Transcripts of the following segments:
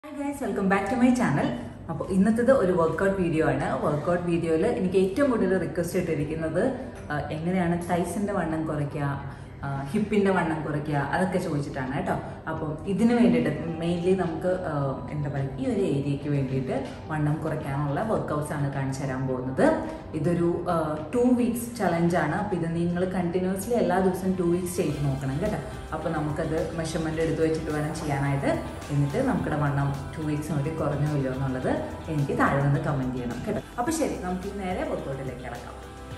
Hi guys welcome back to my channel അപ്പോൾ ഇന്നത്തേത് ഒരു വർക്കൗട്ട് വീഡിയോ ആണ് വർക്കൗട്ട് വീഡിയോയിൽ എനിക്ക് ഏറ്റവും കൂടുതൽ റിക്വസ്റ്റ് ഇട്ടിരിക്കുന്നത് ആ, എങ്ങനെയാണ് തൈസിൻ്റെ വണ്ണം കുറയ്ക്കുക ഹിപ്പിൻ്റെ വണ്ണം കുറയ്ക്കുക അതൊക്കെ ചോദിച്ചിട്ടാണ് കേട്ടോ അപ്പം ഇതിന് വേണ്ടിയിട്ട് മെയിൻലി നമുക്ക് ആ, എന്താ പറയുക ഈ ഒരു ഏരിയയ്ക്ക് വേണ്ടിയിട്ട് വണ്ണം കുറയ്ക്കാനുള്ള വർക്കൗട്ട്സ് ആണ് കാണിച്ചു തരാൻ പോകുന്നത് ഇതൊരു ടു വീക്സ് ചലഞ്ചാണ് അപ്പോൾ ഇത് നിങ്ങൾ കണ്ടിന്യൂസ്ലി എല്ലാ ദിവസവും ടു വീക്സ് ചെയ്ത് നോക്കണം കേട്ടോ അപ്പോൾ നമുക്കത് മെഷർമെൻ്റ് എടുത്ത് വെച്ചിട്ട് വേണം ചെയ്യാനായിട്ട് എന്നിട്ട് നമുക്കിടെ വണ്ണം ടു വീക്സ് കൊണ്ട് കുറഞ്ഞോ ഇല്ലയോ എന്നുള്ളത് എനിക്ക് താഴെ നിന്ന് കമൻറ്റ് ചെയ്യണം കേട്ടോ അപ്പോൾ ശരി നമുക്ക് നേരെ വർക്കൗട്ടിലേക്ക് കിടക്കാം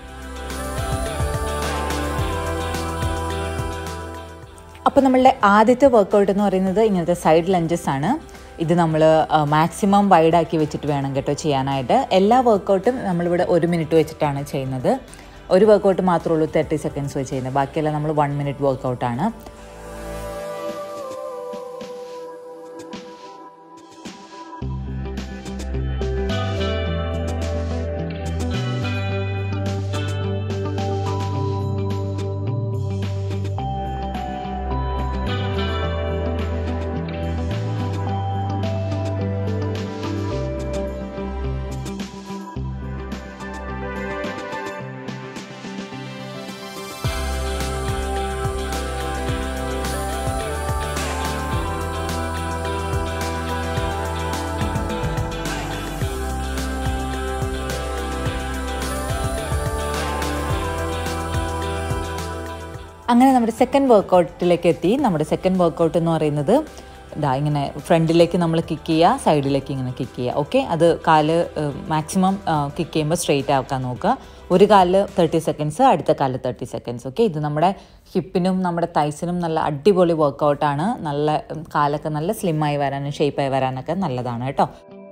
അപ്പോൾ നമ്മളുടെ ആദ്യത്തെ വർക്കൗട്ട് എന്ന് പറയുന്നത് ഇങ്ങനത്തെ സൈഡ് ലഞ്ചസ് ആണ് ഇത് നമ്മൾ മാക്സിമം വൈഡാക്കി വെച്ചിട്ട് വേണം കേട്ടോ ചെയ്യാനായിട്ട് എല്ലാ വർക്കൗട്ടും നമ്മളിവിടെ ഒരു മിനിറ്റ് വെച്ചിട്ടാണ് ചെയ്യുന്നത് ഒരു വർക്കൗട്ട് മാത്രമേ ഉള്ളൂ തേർട്ടി സെക്കൻഡ്സ് വെച്ച് ചെയ്യുന്നത് ബാക്കിയെല്ലാം നമ്മൾ വൺ മിനിറ്റ് വർക്കൗട്ടാണ് അങ്ങനെ നമ്മുടെ സെക്കൻഡ് വർക്കൗട്ടിലേക്ക് എത്തി നമ്മുടെ സെക്കൻഡ് വർക്കൗട്ട് എന്ന് പറയുന്നത് ഇതാ ഇങ്ങനെ ഫ്രണ്ടിലേക്ക് നമ്മൾ കിക്ക് ചെയ്യുക സൈഡിലേക്ക് ഇങ്ങനെ കിക്ക് ചെയ്യുക ഓക്കെ അത് കാല് മാക്സിമം കിക്ക് ചെയ്യുമ്പോൾ സ്ട്രെയിറ്റ് ആക്കാൻ നോക്കുക ഒരു കാലിൽ തേർട്ടി സെക്കൻഡ്സ് അടുത്ത കാലിൽ തേർട്ടി സെക്കൻഡ്സ് ഓക്കെ ഇത് നമ്മുടെ ഹിപ്പിനും നമ്മുടെ തൈസിനും നല്ല അടിപൊളി വർക്കൗട്ടാണ് നല്ല ഉം, കാലൊക്കെ നല്ല സ്ലിമ്മായി വരാനും ഷേപ്പായി വരാനൊക്കെ നല്ലതാണ് കേട്ടോ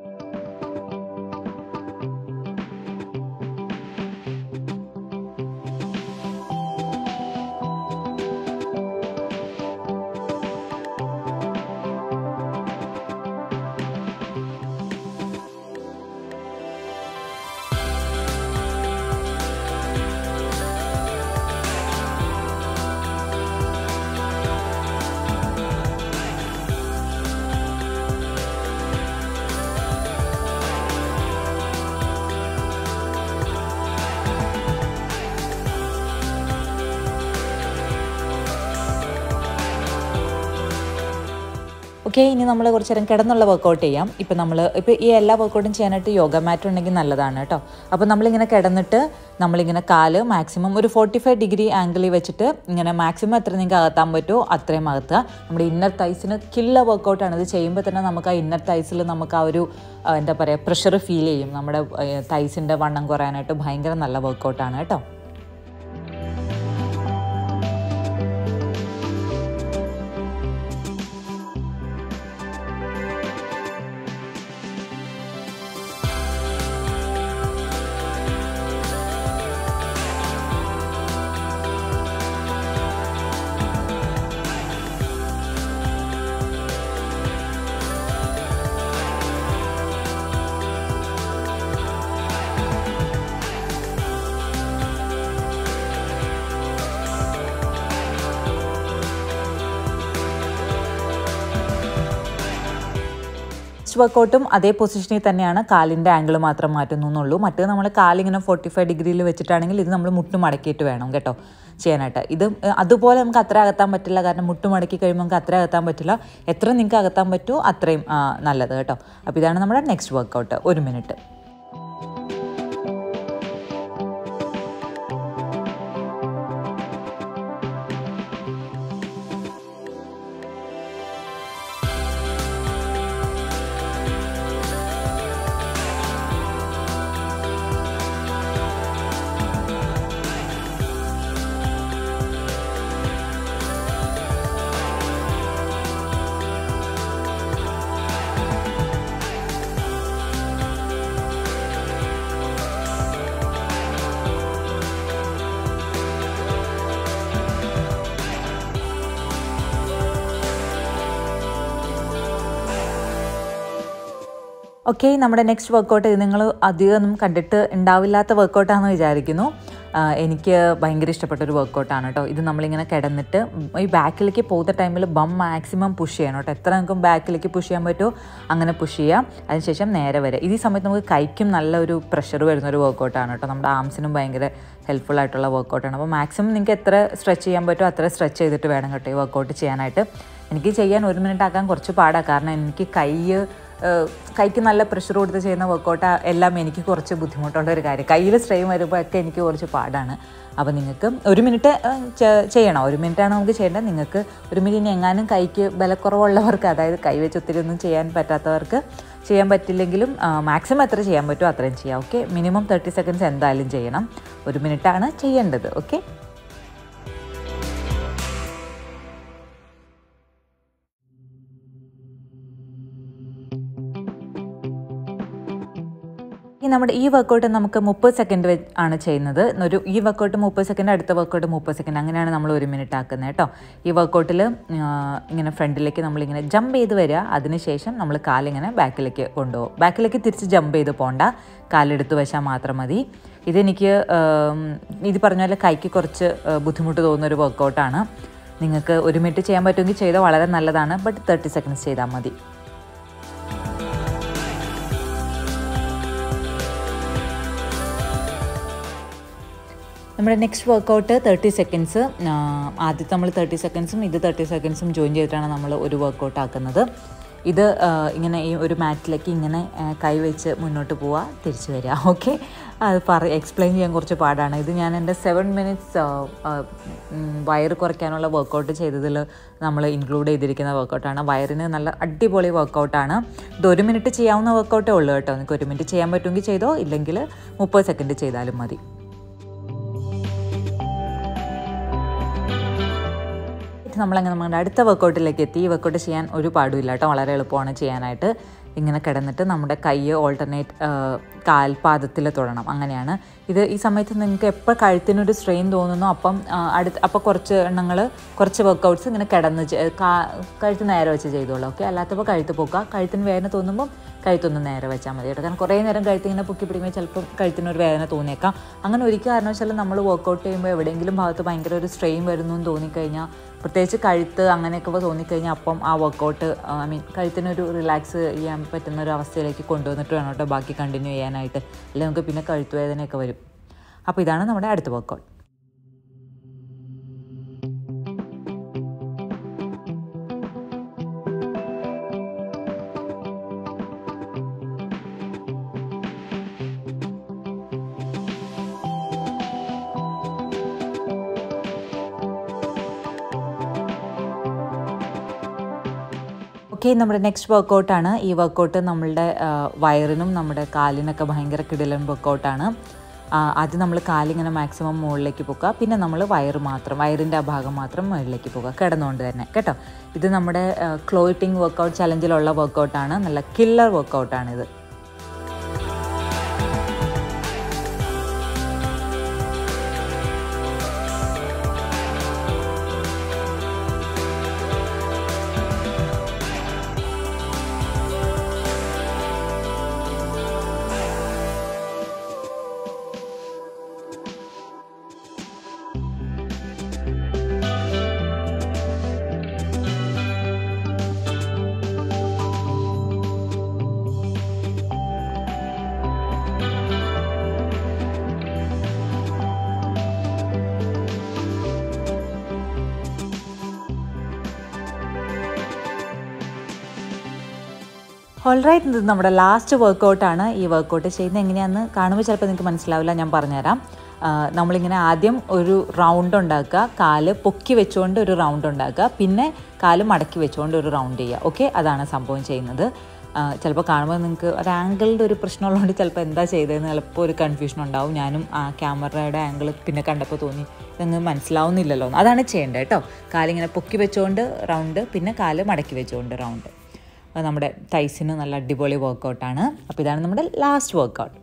ഓക്കെ ഇനി നമ്മൾ കുറച്ച് നേരം കിടന്നുള്ള വർക്കൗട്ട് ചെയ്യാം ഇപ്പം നമ്മൾ ഇപ്പോൾ ഈ എല്ലാ വർക്കൗട്ടും ചെയ്യാനായിട്ട് യോഗ മാറ്റ് ഉണ്ടെങ്കിൽ നല്ലതാണ് കേട്ടോ അപ്പോൾ നമ്മളിങ്ങനെ കിടന്നിട്ട് നമ്മളിങ്ങനെ കാല് മാക്സിമം ഒരു ഫോർട്ടി ഫൈവ് ഡിഗ്രി ആംഗിളിൽ വെച്ചിട്ട് ഇങ്ങനെ മാക്സിമം എത്ര നിങ്ങൾക്ക് അകത്താൻ പറ്റുമോ അത്രയും അകത്തുക നമ്മുടെ ഇന്നർ തൈസിന് കില്ല വർക്കൗട്ടാണ് ഇത് ചെയ്യുമ്പോൾ തന്നെ നമുക്ക് ആ ഇന്നർ തൈസിൽ നമുക്ക് ആ ഒരു ആ, എന്താ പറയുക പ്രഷർ ഫീൽ ചെയ്യും നമ്മുടെ തൈസിൻ്റെ വണ്ണം കുറയാനായിട്ട് ഭയങ്കര നല്ല വർക്കൗട്ടാണ് കേട്ടോ നെക്സ്റ്റ് വർക്കൗട്ടും അതേ പൊസിഷനിൽ തന്നെയാണ് കാലിൻ്റെ ആംഗിൾ മാത്രം മാറ്റുന്നു എന്നുള്ളൂ മറ്റേത് നമ്മൾ കാലിങ്ങനെ ഫോർട്ടി ഫൈവ് ഡിഗ്രിയിൽ വെച്ചിട്ടാണെങ്കിൽ ഇത് നമ്മൾ മുട്ട് മടക്കിയിട്ട് വേണം കേട്ടോ ചെയ്യാനായിട്ട് ഇത് ഏഹ്, അതുപോലെ നമുക്ക് അത്ര അകത്താൻ പറ്റില്ല കാരണം മുട്ട് മടക്കി കഴിയുമ്പോൾ നമുക്ക് അത്ര അകത്താൻ പറ്റില്ല എത്ര നിങ്ങൾക്ക് അകത്താൻ പറ്റുമോ അത്രയും ആ, നല്ലത് കേട്ടോ അപ്പോൾ ഇതാണ് നമ്മുടെ നെക്സ്റ്റ് വർക്കൗട്ട് ഒരു മിനിറ്റ് ഓക്കെ നമ്മുടെ നെക്സ്റ്റ് വർക്കൗട്ട് ഇത് നിങ്ങൾ അധികമൊന്നും കണ്ടിട്ട് ഉണ്ടാവില്ലാത്ത വർക്കൗട്ടാണെന്ന് വിചാരിക്കുന്നു എനിക്ക് ഭയങ്കര ഇഷ്ടപ്പെട്ട ഒരു വർക്കൗട്ടാണ് കേട്ടോ ഇത് നമ്മളിങ്ങനെ കിടന്നിട്ട് ഈ ബാക്കിലേക്ക് പോകുന്ന ടൈമിൽ ബം മാക്സിമം പുഷ് ചെയ്യണം കേട്ടോ എത്ര നമുക്കും ബാക്കിലേക്ക് പുഷ് ചെയ്യാൻ പറ്റുമോ അങ്ങനെ പുഷ് ചെയ്യാം അതിനുശേഷം നേരെ വരെ ഇത് ഈ സമയത്ത് നമുക്ക് കൈക്കും നല്ല ഒരു പ്രഷർ വരുന്ന ഒരു വർക്കൗട്ടാണ് കേട്ടോ നമ്മുടെ ആംസിനും ഭയങ്കര ഹെൽപ്ഫുൾ ആയിട്ടുള്ള വർക്കൗട്ടാണ് അപ്പോൾ മാക്സിമം നിങ്ങൾക്ക് എത്ര സ്ട്രെച്ച് ചെയ്യാൻ പറ്റുമോ അത്ര സ്ട്രെച്ച് ചെയ്തിട്ട് വേണം കേട്ടോ ഈ വർക്കൗട്ട് ചെയ്യാനായിട്ട് എനിക്ക് ചെയ്യാൻ ഒരു മിനിറ്റ് ആക്കാൻ കുറച്ച് പാടാണ് കാരണം എനിക്ക് കൈ ഏഹ് കൈക്ക് നല്ല പ്രഷർ കൊടുത്ത് ചെയ്യുന്ന വർക്കൗട്ട് എല്ലാം എനിക്ക് കുറച്ച് ബുദ്ധിമുട്ടുള്ള ഒരു കാര്യം കയ്യിൽ സ്ട്രെയിൻ വരുമ്പോഴൊക്കെ എനിക്ക് കുറച്ച് പാടാണ് അപ്പോൾ നിങ്ങൾക്ക് ഒരു മിനിറ്റ് ഏഹ് ചെ- ചെയ്യണം ഒരു മിനിറ്റാണ് നമുക്ക് ചെയ്യേണ്ടത് നിങ്ങൾക്ക് ഒരു മിനിറ്റ് ഇനി എങ്ങാനും കൈക്ക് ബലക്കുറവുള്ളവർക്ക് അതായത് കൈ വെച്ച് ഒത്തിരി ഒന്നും ചെയ്യാൻ പറ്റാത്തവർക്ക് ചെയ്യാൻ പറ്റില്ലെങ്കിലും മാക്സിമം എത്ര ചെയ്യാൻ പറ്റുമോ അത്രയും ചെയ്യാം ഓക്കെ മിനിമം തേർട്ടി സെക്കൻഡ്സ് എന്തായാലും ചെയ്യണം ഒരു മിനിറ്റാണ് ചെയ്യേണ്ടത് ഓക്കെ ഈ നമ്മുടെ ഈ വർക്കൗട്ട് നമുക്ക് മുപ്പത് സെക്കൻഡ് ആണ് ചെയ്യുന്നത് ഒരു ഈ വർക്കൗട്ട് മുപ്പത് സെക്കൻഡ് അടുത്ത വർക്കൗട്ട് മുപ്പത് സെക്കൻഡ് അങ്ങനെയാണ് നമ്മൾ ഒരു മിനിറ്റ് ആക്കുന്നത് കേട്ടോ ഈ വർക്കൗട്ടിൽ ഇങ്ങനെ ഫ്രണ്ടിലേക്ക് നമ്മളിങ്ങനെ ജമ്പ് ചെയ്ത് വരിക അതിനുശേഷം നമ്മൾ കാലിങ്ങനെ ബാക്കിലേക്ക് കൊണ്ടുപോകും ബാക്കിലേക്ക് തിരിച്ച് ജമ്പ് ചെയ്ത് പോകണ്ട കാലെടുത്ത് വെച്ചാൽ മാത്രം മതി ഇതെനിക്ക് ആം, ഇത് പറഞ്ഞ പോലെ കൈക്ക് കുറച്ച് ആ, ബുദ്ധിമുട്ട് തോന്നുന്ന ഒരു വർക്കൗട്ടാണ് നിങ്ങൾക്ക് ഒരു മിനിറ്റ് ചെയ്യാൻ പറ്റുമെങ്കിൽ ചെയ്താൽ വളരെ നല്ലതാണ് ബട്ട് തേർട്ടി സെക്കൻഡ്സ് ചെയ്താൽ മതി നമ്മുടെ നെക്സ്റ്റ് വർക്കൗട്ട് തേർട്ടി സെക്കൻഡ്സ് ആദ്യത്തെ നമ്മൾ തേർട്ടി സെക്കൻഡ്സും ഇത് തേർട്ടി സെക്കൻഡ്സും ജോയിൻ ചെയ്തിട്ടാണ് നമ്മൾ ഒരു വർക്കൗട്ട് ആക്കുന്നത് ഇത് ആ, ഇങ്ങനെ ഈ ഒരു മാറ്റിലേക്ക് ഇങ്ങനെ ആ, കൈ വെച്ച് മുന്നോട്ട് പോവുക തിരിച്ചു വരിക ഓക്കെ അത് പറ എക്സ്പ്ലെയിൻ ചെയ്യാൻ കുറച്ച് പാടാണ് ഇത് ഞാൻ എൻ്റെ സെവൻ മിനിറ്റ്സ് വയറ് കുറയ്ക്കാനുള്ള വർക്കൗട്ട് ചെയ്തതിൽ നമ്മൾ ഇൻക്ലൂഡ് ചെയ്തിരിക്കുന്ന വർക്കൗട്ടാണ് വയറിന് നല്ല അടിപൊളി വർക്കൗട്ടാണ് ഇത് ഒരു മിനിറ്റ് ചെയ്യാവുന്ന വർക്കൗട്ടേ ഉള്ളൂ കേട്ടോ നിങ്ങൾക്ക് ഒരു മിനിറ്റ് ചെയ്യാൻ പറ്റുമെങ്കിൽ ചെയ്തോ ഇല്ലെങ്കിൽ മുപ്പത് സെക്കൻഡ് ചെയ്താലും മതി നമ്മളങ്ങനെ നമ്മുടെ അടുത്ത വർക്കൗട്ടിലേക്ക് എത്തി ഈ വർക്കൗട്ട് ചെയ്യാൻ ഒരു പാടുമില്ല കേട്ടോ വളരെ എളുപ്പമാണ് ചെയ്യാനായിട്ട് ഇങ്ങനെ കിടന്നിട്ട് നമ്മുടെ കൈ ഓൾട്ടർനേറ്റ് കാൽപാദത്തിൽ തൊടണം അങ്ങനെയാണ് ഇത് ഈ സമയത്ത് നിങ്ങൾക്ക് എപ്പോൾ കഴുത്തിനൊരു സ്ട്രെയിൻ തോന്നുന്നു അപ്പം ആ, അടുത്ത് അപ്പോൾ കുറച്ച് എണ്ണങ്ങൾ കുറച്ച് വർക്കൗട്ട്സ് ഇങ്ങനെ കിടന്ന് ചെ- കാ- കഴുത്ത് നേരെ വെച്ച് ചെയ്തോളൂ ഓക്കെ അല്ലാത്തപ്പോൾ കഴുത്ത് പൊക്കുക കഴുത്തിന് വേദന തോന്നുമ്പോൾ കഴുത്തൊന്ന് നേരെ വെച്ചാൽ മതി കേട്ടോ കാരണം കുറേ നേരം കഴുത്ത് ഇങ്ങനെ പൊക്കി പിടിക്കുമ്പോൾ ചിലപ്പം കഴുത്തിനൊരു വേദന തോന്നിയേക്കാം അങ്ങനെ ഒരു കാരണവശാലും നമ്മൾ വർക്കൗട്ട് ചെയ്യുമ്പോൾ എവിടെയെങ്കിലും ഭാഗത്ത് ഭയങ്കര ഒരു സ്ട്രെയിൻ വരുന്നു എന്ന് തോന്നിക്കഴിഞ്ഞാൽ പ്രത്യേകിച്ച് കഴുത്ത് അങ്ങനെയൊക്കെ തോന്നിക്കഴിഞ്ഞാൽ അപ്പം ആ വർക്കൗട്ട് ഐ മീൻ കഴുത്തിനൊരു റിലാക്സ് ചെയ്യാൻ പറ്റുന്ന ഒരു അവസ്ഥയിലേക്ക് കൊണ്ടുവന്നിട്ട് വേണം കേട്ടോ ബാക്കി കണ്ടിന്യൂ ചെയ്യാനായിട്ട് അല്ലെങ്കിൽ നമുക്ക് പിന്നെ കഴുത്ത് വേദനയൊക്കെ വരും അപ്പോൾ ഇതാണ് നമ്മുടെ അടുത്ത വർക്കൗട്ട് ഓക്കെ നമ്മുടെ നെക്സ്റ്റ് വർക്കൗട്ടാണ് ഈ വർക്കൗട്ട് നമ്മളുടെ ആ, വയറിനും നമ്മുടെ കാലിനൊക്കെ ഭയങ്കര കിടിലൻ വർക്കൗട്ടാണ് ആദ്യം നമ്മൾ കാലിങ്ങനെ മാക്സിമം മുകളിലേക്ക് പോകുക പിന്നെ നമ്മൾ വയറ് മാത്രം വയറിൻ്റെ ആ ഭാഗം മാത്രം മുകളിലേക്ക് പോകുക കിടന്നുകൊണ്ട് തന്നെ കേട്ടോ ഇത് നമ്മുടെ ക്ലോയിറ്റിംഗ് വർക്കൗട്ട് ചലഞ്ചിലുള്ള വർക്കൗട്ടാണ് നല്ല കില്ലർ വർക്കൗട്ടാണിത് ഓൾറൈറ്റ് ഇത് നമ്മുടെ ലാസ്റ്റ് വർക്കൗട്ടാണ് ഈ വർക്കൗട്ട് ചെയ്യുന്നത് എങ്ങനെയാണെന്ന് കാണുമ്പോൾ ചിലപ്പോൾ നിങ്ങൾക്ക് മനസ്സിലാവില്ല ഞാൻ പറഞ്ഞുതരാം ആ, നമ്മളിങ്ങനെ ആദ്യം ഒരു റൗണ്ട് ഉണ്ടാക്കുക കാല് പൊക്കി വെച്ചുകൊണ്ട് ഒരു റൗണ്ട് ഉണ്ടാക്കുക പിന്നെ കാല് മടക്കി വെച്ചുകൊണ്ട് ഒരു റൗണ്ട് ചെയ്യുക ഓക്കെ അതാണ് സംഭവം ചെയ്യുന്നത് ആ, ചിലപ്പോൾ കാണുമ്പോൾ നിങ്ങൾക്ക് ഒരു ആംഗിളിൻ്റെ ഒരു പ്രശ്നമുള്ളതുകൊണ്ട് ചിലപ്പോൾ എന്താ ചെയ്തതെന്ന് ചിലപ്പോൾ ഒരു കൺഫ്യൂഷൻ ഉണ്ടാവും ഞാനും ആ ക്യാമറയുടെ ആംഗിൾ പിന്നെ കണ്ടപ്പോൾ തോന്നി ഇതങ്ങ് മനസ്സിലാവുന്നില്ലല്ലോ എന്ന്. അതാണ് ചെയ്യേണ്ടത് കേട്ടോ കാലിങ്ങനെ പൊക്കി വെച്ചുകൊണ്ട് റൗണ്ട് പിന്നെ കാല് മടക്കി വെച്ചുകൊണ്ട് റൗണ്ട് അത് നമ്മുടെ തൈസിന് നല്ല അടിപൊളി വർക്കൗട്ടാണ് അപ്പോൾ ഇതാണ് നമ്മുടെ ലാസ്റ്റ് വർക്കൗട്ട്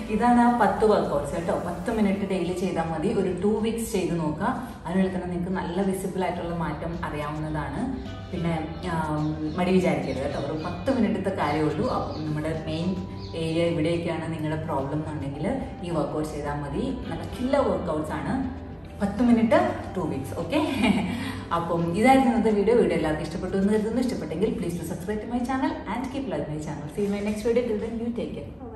ഇതാണ് ആ പത്ത് വർക്കൗട്ട്സ് കേട്ടോ പത്ത് മിനിറ്റ് ഡെയിലി ചെയ്താൽ മതി ഒരു ടു വീക്സ് ചെയ്ത് നോക്കുക അതിനുള്ളിൽ തന്നെ നിങ്ങൾക്ക് നല്ല വിസിബിൾ ആയിട്ടുള്ള മാറ്റം അറിയാവുന്നതാണ് പിന്നെ ആം, മടി വിചാരിക്കരുത് കേട്ടോ ഒരു പത്ത് മിനിറ്റത്തെ കാര്യമുള്ളൂ അപ്പം നമ്മുടെ മെയിൻ ഏരിയ ഇവിടെയൊക്കെയാണ് നിങ്ങളുടെ പ്രോബ്ലം എന്നുണ്ടെങ്കിൽ ഈ വർക്കൗട്ട് ചെയ്താൽ മതി നല്ല കില്ല വർക്കൗട്ട്സ് ആണ് പത്ത് മിനിറ്റ് ടു വീക്സ് ഓക്കെ അപ്പം ഇതായിരുന്നു ഇന്നത്തെ വീഡിയോ വീഡിയോ എല്ലാവർക്കും ഇഷ്ടപ്പെട്ടു എന്ന് കരുതുന്നു ഇഷ്ടപ്പെട്ടെങ്കിൽ please to subscribe to my channel and keep like my channel see my next video till then you take care